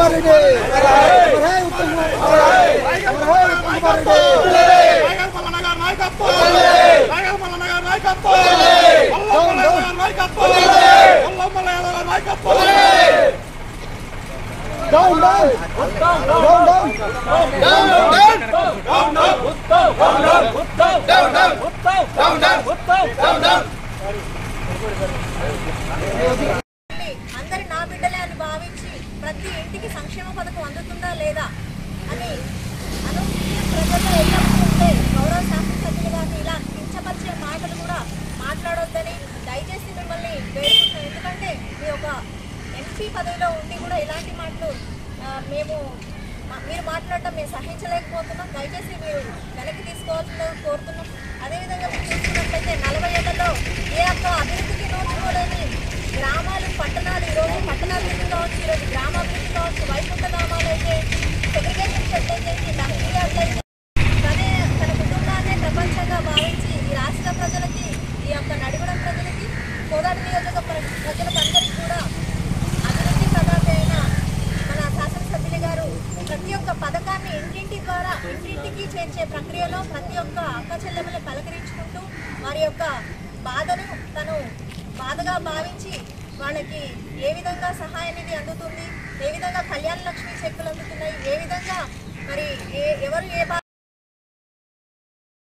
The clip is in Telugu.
కుమార్ రెడ్డి అమర్ హై ఉత్తమ్ కుమార్ రెడ్డి అమర్ హై Uttam Kumar Reddy down down down down అందరి నా బిడ్డలే అని భావించి ప్రతి ఇంటికి సంక్షేమ పథకం అందుతుందా లేదా అని అనూహ్య ప్రజల్లో ఎల్లప్పుడూ ఉంటే గౌరవ శాసనసభ్యులు గారిని ఇలా కించపరిచే మాటలు కూడా మాట్లాడొద్దని దయచేసి మిమ్మల్ని వేడుకుంటున్నాను ఎందుకంటే మీ ఒక ఎంపీ పదవిలో ఉండి కూడా ఇలాంటి మాటలు ఆ, మేము మా- మీరు మాట్లాడటం మేము సహించలేకపోతున్నాం దయచేసి మీరు వెనక్కి తీసుకోవాల్సిందిగా కోరుతున్నాం అదేవిధంగా మీరు చూసుకున్నట్లయితే నలభై ఏళ్లలో ఏ ఒక్క అభివృద్ధికి నోచుకోలేని గ్రామాలు పట్టణాలు ఈరోజు పట్టణాభివృద్ధి కావచ్చు ఈరోజు గ్రామాభివృద్ధి కావచ్చు వైకుంఠ ధామాలు అయితే సెగ్రిగేషన్ షెడ్ అయితే డంపింగ్ యార్డ్లు అయితే తనే తన కుటుంబాన్ని ప్రపంచంగా భావించి ఈ రాష్ట్ర ప్రజలకి ఈ యొక్క నడిగూడెం ప్రజలకి కోదాడు నియోజక ప్ర- ప్రజలకందరికీ కూడా అభివృద్ధి ప్రదాత అయిన మన శాసనసభ్యులు గారు ప్రతి ఒక్క పథకాన్ని ఇంటింటి ద్వారా ఇంటింటికి చేర్చే ప్రక్రియలో ప్రతి ఒక్క అక్క చెల్లెమ్మని పలకరించుకుంటూ వారి యొక్క బాధను తను బాధగా భావించి వాళ్ళకి ఏ విధంగా సహాయ నిధి అందుతుంది ఏ విధంగా కళ్యాణ లక్ష్మి చెక్కులు అందుతున్నాయి ఏ విధంగా మరి ఏ ఎవరు ఏ బాధ